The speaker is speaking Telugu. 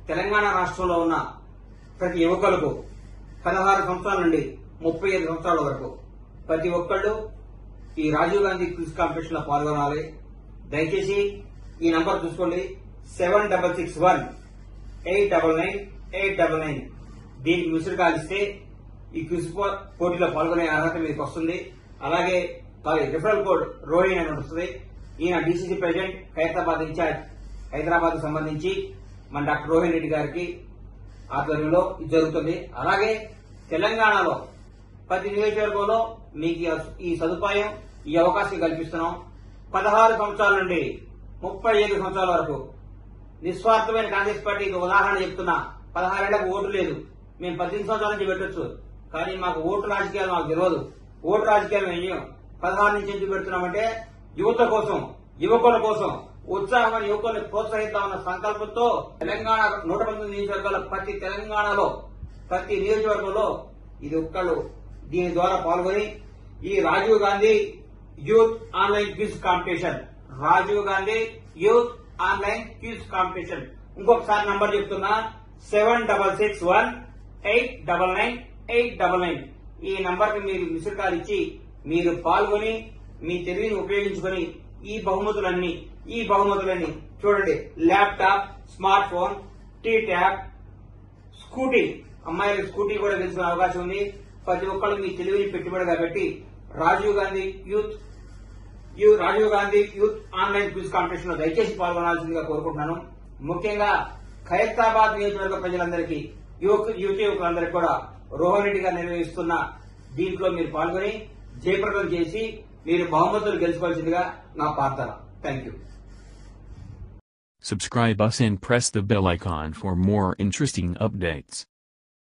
తెలంగాణ రాష్ట్రంలో ఉన్న ప్రతి యువకులకు పదహారు సంవత్సరాల నుండి ముప్పై ఐదు సంవత్సరాల వరకు ప్రతి ఒక్కళ్ళు ఈ రాజీవ్ గాంధీ క్విజ్ కాంపిటీషన్ లో పాల్గొనాలి దయచేసి ఈ నంబర్ చూసుకోండి seven double six one eight double nine eight double nine దీనికి మిస్డ్ కాల్ ఇస్తే ఈ క్విజ్ పో- పోటీలో పాల్గొనే అర్హత మీకు వస్తుంది అలాగే సారీ రిఫరల్ కోడ్ రోహిణి అని వస్తుంది ఈయన DCC president Khairatabad incharge Hyderabad కు సంబంధించి మన డాక్టర్ రోహిణ్ రెడ్డి గారికి ఆధ్వర్యంలో ఇది జరుగుతుంది అలాగే తెలంగాణలో ప్రతి నియోజకవర్గంలో మీకు ఈ- ఈ సదుపాయం ఈ అవకాశం కల్పిస్తున్నాం పదహారు సంవత్సరాల నుండి ముప్పై ఐదు సంవత్సరాల వరకు నిస్వార్థమైన కాంగ్రెస్ పార్టీకి ఉదాహరణ చెప్తున్నా పదహారేళ్లకు ఓటు లేదు మేము పద్దెనిమిది సంవత్సరాల నుంచి పెట్టొచ్చు కానీ మాకు ఓటు రాజకీయాలు మాకు తెలియదు ఓటు రాజకీయాలు మేము చెయ్యం. పదహారు నుంచి ఎందుకు పెడుతున్నామంటే యువత కోసం యువకుల కోసం ఉత్సాహమైన యువకుల్ని ప్రోత్సహిద్దామన్న సంకల్పంతో తెలంగాణ నూట పంతొమ్మిది నియోజకవర్గాల ప్రతి తెలంగాణలో ప్రతి నియోజకవర్గంలో ఇది ఒక్కళ్ళు దీని ద్వారా పాల్గొని ఈ Rajiv Gandhi youth online quiz competition Rajiv Gandhi youth online quiz competition ఇంకొకసారి నంబర్ చెప్తున్నా seven double six one eight double nine eight double nine ఈ నంబర్ కి మీరు మిస్డ్ కాల్ ఇచ్చి మీరు పాల్గొని మీ తెలివిని ఉపయోగించుకొని ఈ బహుమతులన్నీ ఈ బహుమతులన్నీ చూడండి ల్యాప్టాప్ స్మార్ట్ ఫోన్ టీ ట్యాబ్ స్కూటీ అమ్మాయిలకు స్కూటీ కూడా గెలుచుకునే అవకాశం ఉంది ప్రతి ఒక్కళ్ళు మీ తెలివిని పెట్టుబడిగా పెట్టి రాజీవ్ గాంధీ యూత్ యూ Rajiv Gandhi youth online quiz competition లో దయచేసి పాల్గొనాల్సిందిగా కోరుకుంటున్నాను ముఖ్యంగా ఖైరతాబాద్ నియోజకవర్గ ప్రజలందరికీ యువక యువత యువకులందరికీ కూడా రోహన్ రెడ్డి గారు నిర్వహిస్తున్న దీంట్లో మీరు పాల్గొని జయప్రదం చేసి మీరు బహుమతులు గెలుచుకోవాల్సిందిగా నా ప్రార్థన thank you Subscribe us and press the bell icon for more interesting updates.